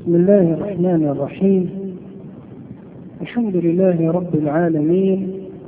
بسم الله الرحمن الرحيم الحمد لله رب العالمين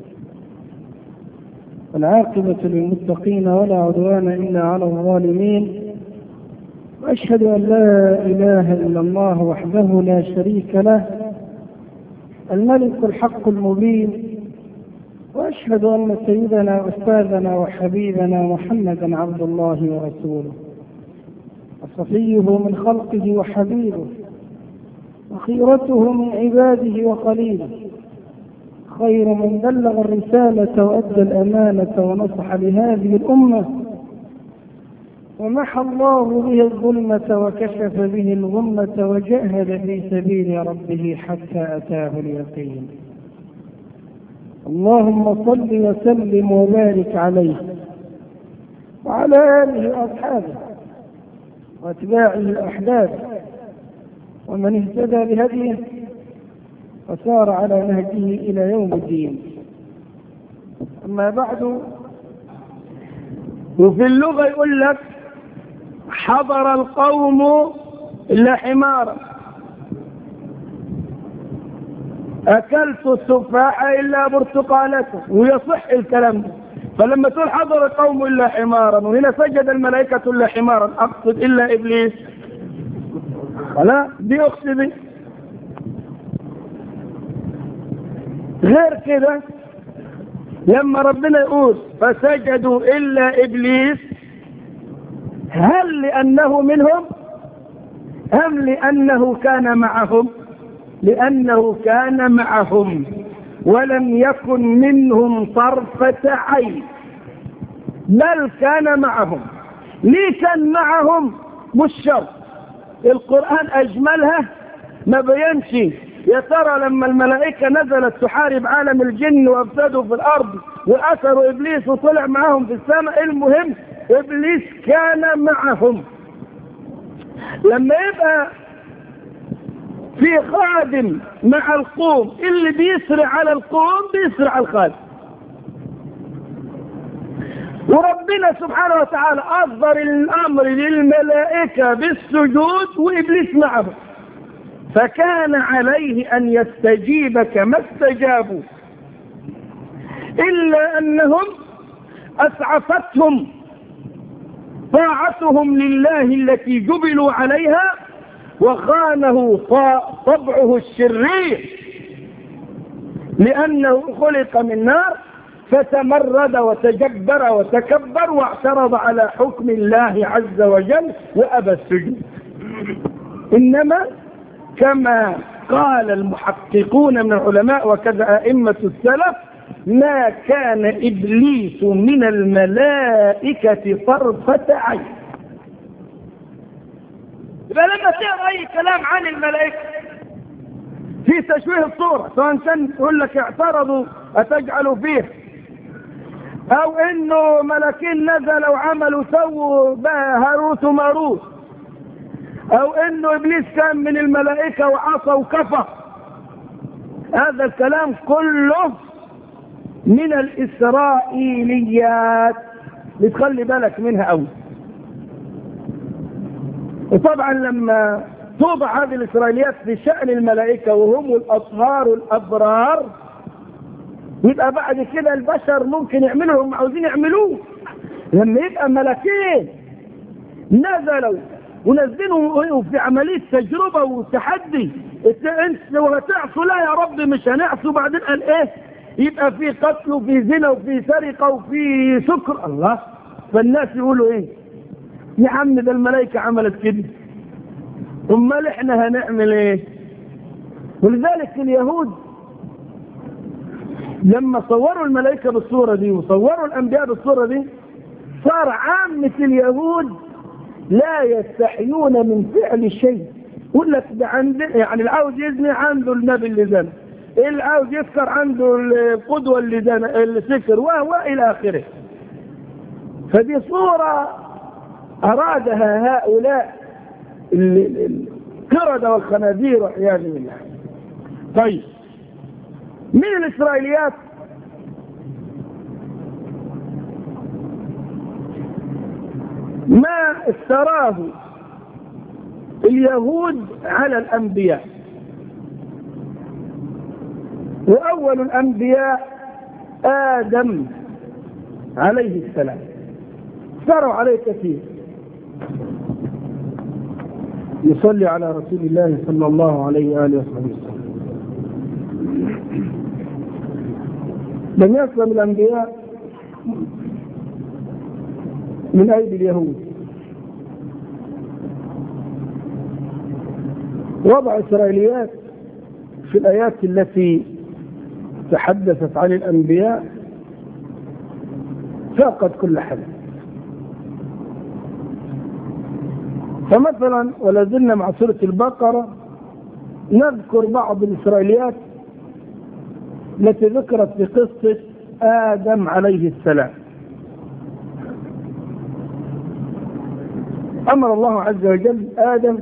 والعاقبة للمتقين ولا عدوان إلا على الظالمين وأشهد أن لا إله إلا الله وحده لا شريك له الملك الحق المبين وأشهد أن سيدنا وأستاذنا وحبيبنا محمدا عبد الله ورسوله وصفيه من خلقه وحبيبه وخيرته من عباده وقليله خير من بلغ الرسالة وأدى الأمانة ونصح لهذه الأمة ومحى الله به الظلمة وكشف به الغمة وجاهد في سبيل ربه حتى أتاه اليقين اللهم صل وسلم وبارك عليه وعلى آله وأصحابه واتباعه الأحباب ومن اهتدى بهديه وسار على نهجه إلى يوم الدين أما بعد وفي اللغة يقول لك حضر القوم إلا حمارا أكلت التفاحة إلا برتقالته ويصح الكلام ده فلما تقول حضر القوم إلا حمارا وهنا سجد الملائكة إلا حمارا أقصد إلا إبليس ولا دي أقصد غير كده لما ربنا يقول فسجدوا إلا إبليس هل لأنه منهم أم لأنه كان معهم لأنه كان معهم ولم يكن منهم طرفة عين بل كان معهم ليه كان معهم مش شرط القرآن أجملها ما بينش يا ترى لما الملائكة نزلت تحارب عالم الجن وافسدوا في الأرض وأثروا إبليس وطلع معهم في السماء المهم إبليس كان معهم لما يبقى في خادم مع القوم اللي بيسرع على القوم بيسرع على الخادم وربنا سبحانه وتعالى أصدر الأمر للملائكة بالسجود وإبليس معهم فكان عليه أن يستجيب كما استجابوا إلا أنهم أسعفتهم طاعتهم لله التي جبلوا عليها وخانه طبعه الشرير لأنه خلق من نار فتمرد وتجبر وتكبر واعترض على حكم الله عز وجل وأبى السجود إنما كما قال المحققون من العلماء وكذا أئمة السلف ما كان إبليس من الملائكة طرفة عين فلما تقرا اي كلام عن الملائكه في تشويه الصوره سواء كان يقول لك اعترضوا اتجعلوا فيه او انه ملاكين نزلوا وعملوا سووا هاروت وماروت او انه ابليس كان من الملائكه وعصى وكفى هذا الكلام كله من الاسرائيليات بتخلي بالك منها قوي وطبعا لما توضع هذه الإسرائيليات في شأن الملائكة وهم الأطهار الأبرار يبقى بعد كده البشر ممكن يعملوا هم عاوزين يعملوه لما يبقى ملكين نزلوا ونزلوا في عملية تجربة وتحدي انت لو هتعصوا لا يا رب مش هنعصوا بعدين قال ايه يبقى في قتل وفي زنا وفي سرقة وفي سكر الله فالناس يقولوا ايه يا عم ده الملائكة عملت كده امال احنا هنعمل ايه ولذلك اليهود لما صوروا الملائكة بالصورة دي وصوروا الانبياء بالصورة دي صار عامة اليهود لا يستحيون من فعل شيء يقول لك ده عند يعني اللي عاوز يزني عنده النبي اللي زنى اللي عاوز يسكر عنده القدوة اللي زنى اللي سكر وهو الى اخره فدي صورة أرادها هؤلاء القردة والخنازير والعياذ بالله طيب من الإسرائيليات ما افتراه اليهود على الأنبياء وأول الأنبياء آدم عليه السلام سروا عليه كثير يصلي على رسول الله صلى الله عليه وآله وصحبه وسلم لم يسلم الأنبياء من أيدي اليهود وضع إسرائيليات في الآيات التي تحدثت عن الأنبياء فاقت كل حد فمثلا ولا زلنا مع سورة البقرة نذكر بعض الإسرائيليات التي ذكرت في قصة آدم عليه السلام أمر الله عز وجل آدم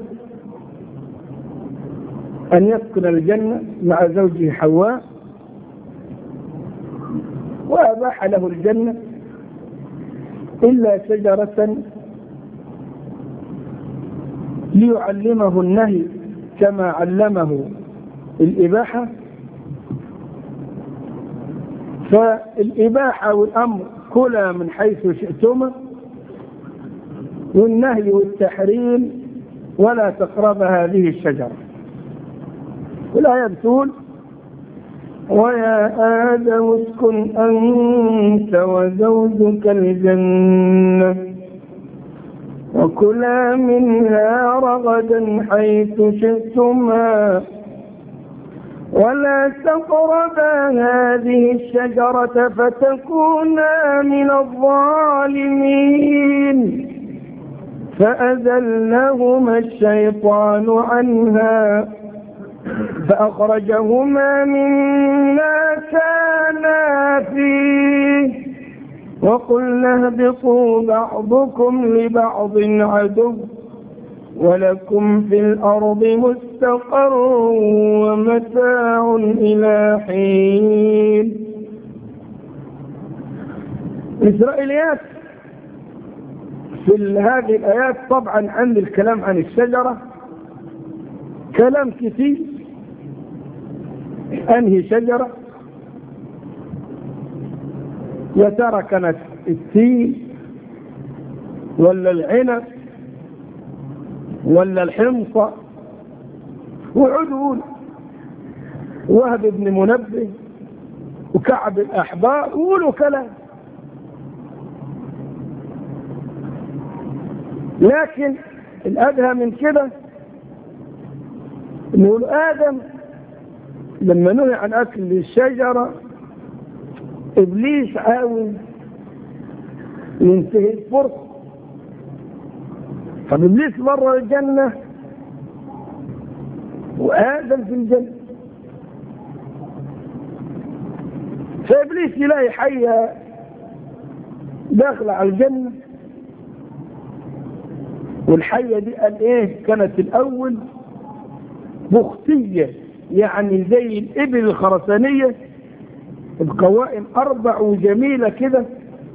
أن يسكن الجنة مع زوجه حواء وأباح له الجنة إلا شجرة ليعلمه النهي كما علمه الإباحة فالإباحة والأمر كلا من حيث شئتما والنهي والتحريم ولا تقرب هذه الشجرة والآية بتقول ويا آدم اسكن أنت وزوجك الجنة وكلا منها رغدا حيث شئتما ولا تقربا هذه الشجرة فتكونا من الظالمين فأزلهما الشيطان عنها فأخرجهما مما كانا فيه وقلنا اهبطوا بعضكم لبعض عدو ولكم في الأرض مستقر ومتاع إلى حين الإسرائيليات في هذه الآيات طبعا عند الكلام عن الشجرة كلام كثير أنهي شجرة يا ترى كانت التين ولا العنب ولا الحمصة وعدول وهب بن منبه وكعب الأحبار قولوا كلام لكن الأدهى من كده نقول آدم لما نهي عن أكل الشجرة إبليس عاوز ينتهي الفرصة فإبليس بره الجنة وآدم في الجنة فإبليس يلاقي حية داخلة على الجنة والحية دي قال ايه كانت الأول بختية يعني زي الإبل الخرسانية القوائم أربع وجميلة كده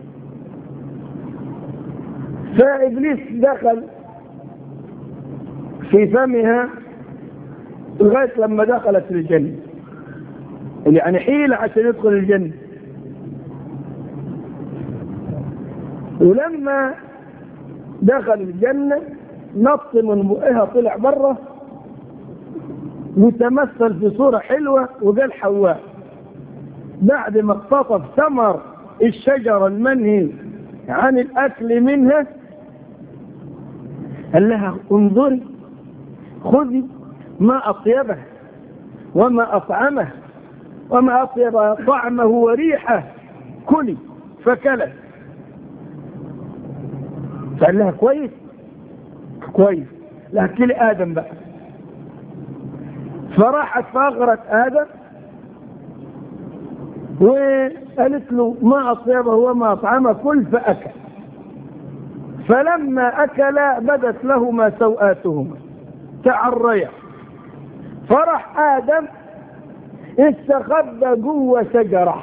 فإبليس دخل في فمها لغاية لما دخلت في الجنة يعني حيلة عشان يدخل الجنة ولما دخل الجنة نط من بقها طلع بره وتمثل في صورة حلوة وقال حواء بعد ما اقتطف ثمر الشجرة المنهي عن الأكل منها قال لها انظري خذي ما أطيبه وما أطعمه وما أطيب طعمه وريحه كلي فكلت فقال لها كويس كويس لكن لي آدم بقى فراحت فأغرت آدم وقالت له ما أطيبه وما أطعمه كل فأكل فلما أكلا بدت لهما سوآتهما تعريا فرح آدم استخبى جوه شجرة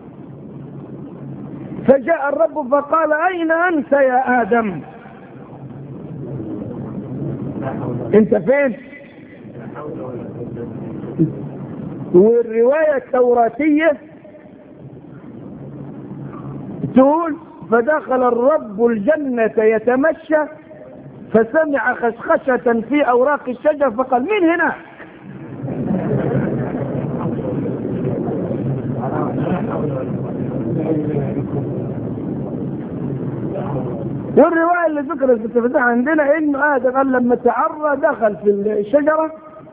فجاء الرب فقال أين أنت يا آدم انت فين والرواية التوراتية تقول فدخل الرب الجنة يتمشى فسمع خشخشة في أوراق الشجر فقال من هنا والرواية اللي ذكرت في التفتح عندنا انه ادم قال لما تعرى دخل في الشجرة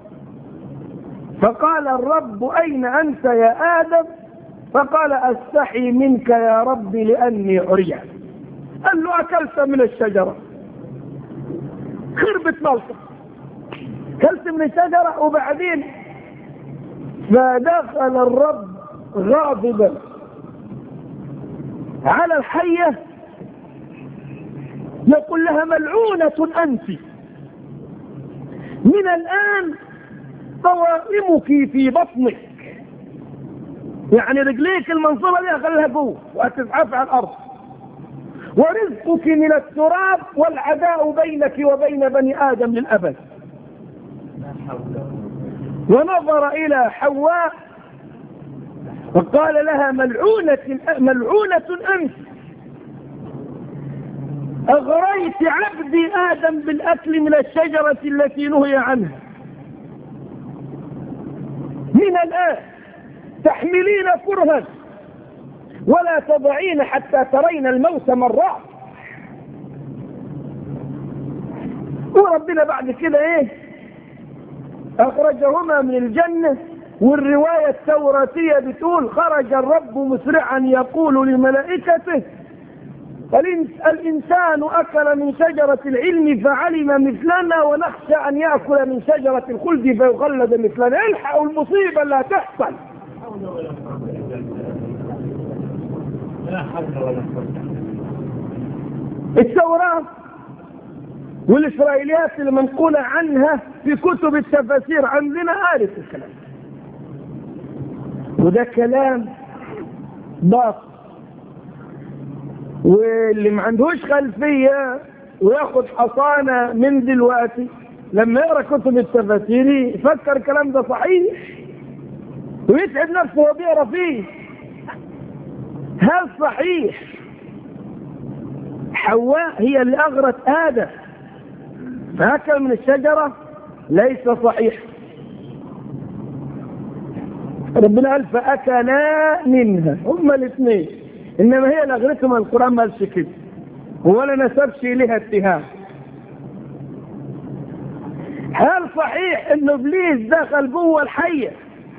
فقال الرب اين انت يا ادم فقال استحي منك يا رب لاني عريان قال له اكلت من الشجرة خربت ملطة كلت من الشجرة وبعدين فدخل الرب غاضبا على الحية يقول لها ملعونة أنت من الآن قوائمك في بطنك يعني رجليك المنصوبة دي خليها جوه وهتزحف على الأرض ورزقك من التراب والعداء بينك وبين بني آدم للأبد ونظر إلى حواء وقال لها ملعونة, ملعونة أنت أغريت عبدي آدم بالأكل من الشجرة التي نهي عنها من الآن تحملين كرها ولا تضعين حتى ترين الموت مرات وربنا بعد كده ايه اخرجهما من الجنة والرواية التوراتية بتقول خرج الرب مسرعا يقول لملائكته الإنسان أكل من شجرة العلم فعلم مثلنا ونخشى أن يأكل من شجرة الخلد فيخلد مثلنا الحقوا المصيبة لا تحصل التوراة والإسرائيليات اللي منقولة عنها في كتب التفاسير عندنا عارف الكلام وده كلام باطل واللي ما عندهوش خلفية وياخد حصانة من دلوقتي لما يقرا كتب التفاسير يفكر الكلام ده صحيح ويتعب نفسه وهو بيقرا فيه هل صحيح حواء هي اللي اغرت ادم فاكل من الشجره ليس صحيح ربنا قال فاكلا منها هما الاثنين انما هي اللي اغرتهم القران ما قالش كده ولا نسبش اليها اتهام هل صحيح ان ابليس دخل جوه الحيه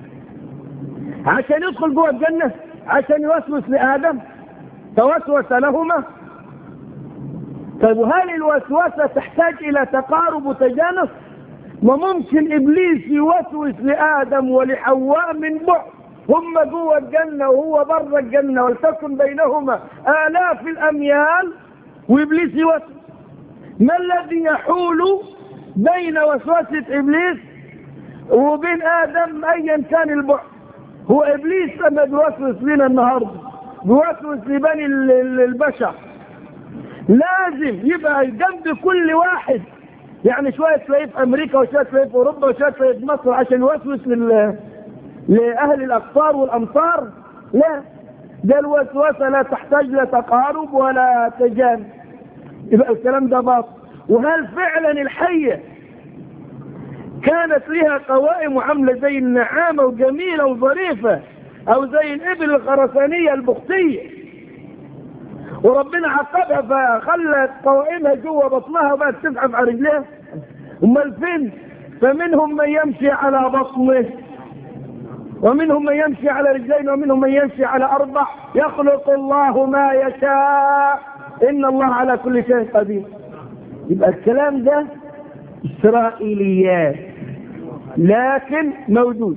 عشان يدخل جوه الجنه عشان يوسوس لادم توسوس لهما طيب وهل الوسوسه تحتاج الى تقارب وتجانس وممكن ابليس يوسوس لادم ولحواء من بعد هم جوه الجنه وهو بره الجنه ولتكن بينهما الاف الاميال وابليس يوسوس ما الذي يحول بين وسوسه ابليس وبين ادم ايا كان البعد هو ابليس لما بيوسوس لنا النهارده بيوسوس لبني البشر لازم يبقى جنب كل واحد يعني شويه تلاقيه في امريكا وشويه تلاقيه في اوروبا وشويه تلاقيه في مصر عشان يوسوس لل لاهل الاقطار والامصار لا ده الوسوسه لا تحتاج لا تقارب ولا تجانب يبقى الكلام ده باطل وهل فعلا الحيه كانت لها قوائم وعامله زي النعامه وجميله وظريفه او زي الابل الخرسانيه البختيه وربنا عقبها فخلت قوائمها جوه بطنها وبقت تزحف على رجليها امال فين فمنهم من يمشي على بطنه ومنهم من يمشي على رجلين ومنهم من يمشي على اربع يخلق الله ما يشاء ان الله على كل شيء قدير يبقى الكلام ده اسرائيليات لكن موجود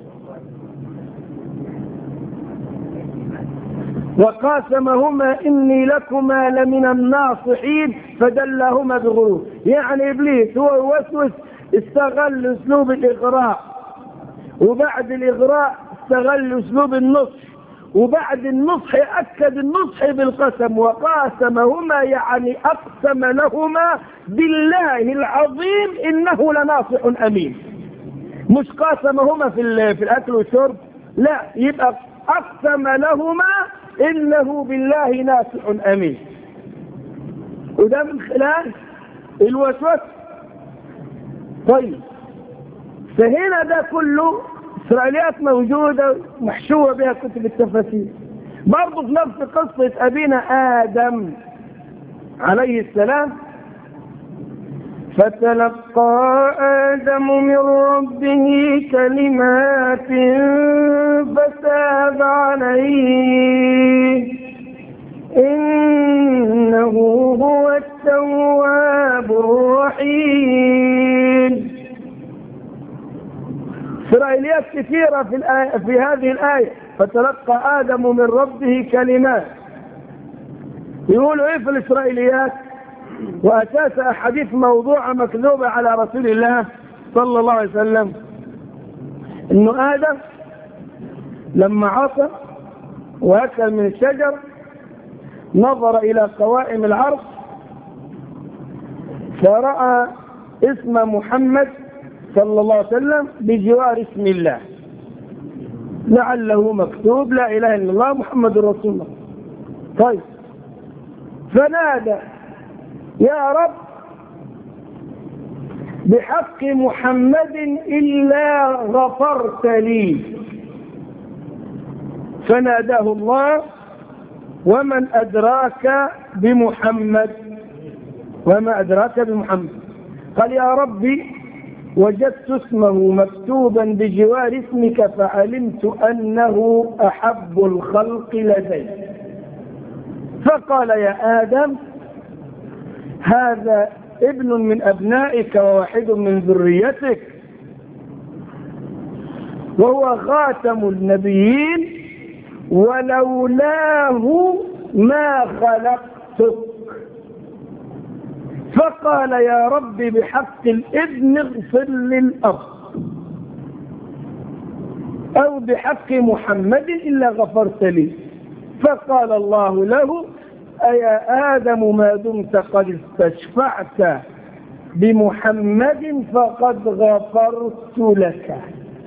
وقاسمهما إني لكما لمن الناصحين فدلهما بغرور يعني إبليس هو يوسوس استغل أسلوب الإغراء وبعد الإغراء استغل أسلوب النصح وبعد النصح أكد النصح بالقسم وقاسمهما يعني أقسم لهما بالله العظيم إنه لناصح أمين مش قاسمهما في, في الأكل والشرب لا يبقى أقسم لهما إنه بالله ناصح أمين وده من خلال الوسوسة طيب فهنا ده كله إسرائيليات موجودة محشوة بها كتب التفاسير برضه في نفس قصة أبينا آدم عليه السلام فتلقى آدم من ربه كلمات فتاب عليه إنه هو التواب الرحيم إسرائيليات كثيرة في, الآية في هذه الآية فتلقى آدم من ربه كلمات يقولوا إيه في الإسرائيليات وأساس أحاديث موضوعة مكذوبة على رسول الله صلى الله عليه وسلم إنه آدم لما عصى وأكل من الشجر نظر إلى قوائم العرض فرأى اسم محمد صلى الله عليه وسلم بجوار اسم الله لعله مكتوب لا إله إلا الله محمد رسول الله طيب فنادى يا رب بحق محمد إلا غفرت لي فناداه الله ومن أدراك بمحمد وما أدراك بمحمد قال يا ربي وجدت اسمه مكتوبا بجوار اسمك فعلمت أنه أحب الخلق لدي فقال يا آدم هذا ابن من أبنائك وواحد من ذريتك وهو خاتم النبيين ولولاه ما خلقتك فقال يا رب بحق الابن اغفر للأب أو بحق محمد إلا غفرت لي فقال الله له أيا آدم ما دمت قد استشفعت بمحمد فقد غفرت لك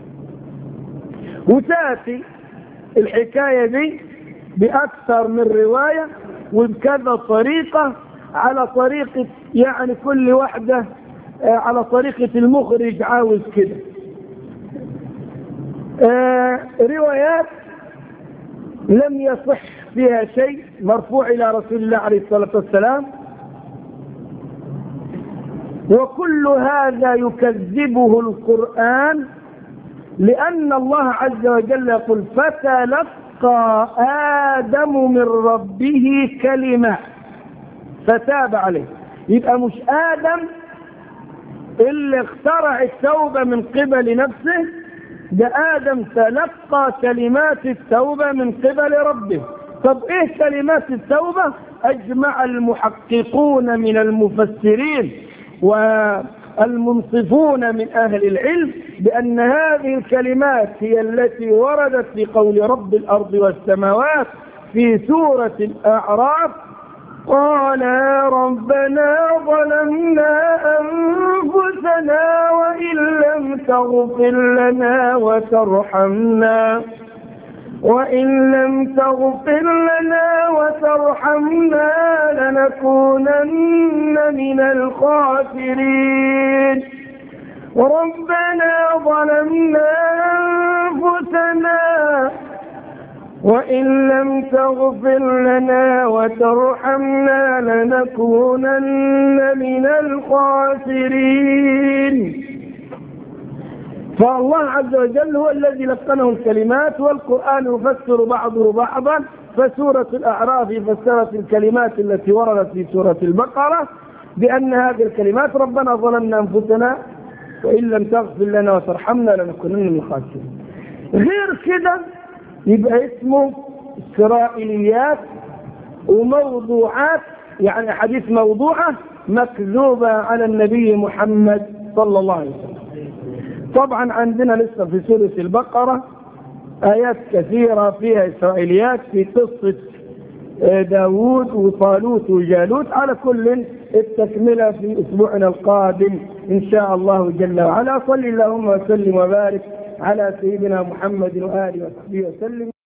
وتأتي الحكاية دي بأكثر من رواية وبكذا طريقة على طريقة يعني كل واحدة على طريقة المخرج عاوز كده آه روايات لم يصح فيها شيء مرفوع إلى رسول الله عليه الصلاة والسلام وكل هذا يكذبه القرآن لأن الله عز وجل يقول فتلقى آدم من ربه كلمات فتاب عليه يبقى مش آدم اللي اخترع التوبة من قبل نفسه ده آدم تلقى كلمات التوبة من قبل ربه طب ايه كلمات التوبة اجمع المحققون من المفسرين والمنصفون من اهل العلم بان هذه الكلمات هي التي وردت في قول رب الارض والسماوات في سورة الاعراف قال ربنا ظلمنا أنفسنا وإن لم تغفر لنا وترحمنا وإن لم تغفر لنا وترحمنا لنكونن من الخاسرين ربنا ظلمنا أنفسنا وإن لم تغفر لنا وترحمنا لنكونن من الخاسرين فالله عز وجل هو الذي لقنه الكلمات والقرآن يفسر بعضه بعضا فسورة الأعراف فسرت الكلمات التي وردت في سورة البقرة بأن هذه الكلمات ربنا ظلمنا أنفسنا وإن لم تغفر لنا وترحمنا لنكونن من الخاسرين غير كده يبقى اسمه إسرائيليات وموضوعات يعني حديث موضوعة مكذوبة على النبي محمد صلى الله عليه وسلم طبعا عندنا لسه في سورة البقرة آيات كثيرة فيها إسرائيليات في قصة داوود وطالوت وجالوت على كل التكملة في أسبوعنا القادم إن شاء الله جل وعلا صل اللهم وسلم وبارك على سيدنا محمد وآله وصحبه وسلم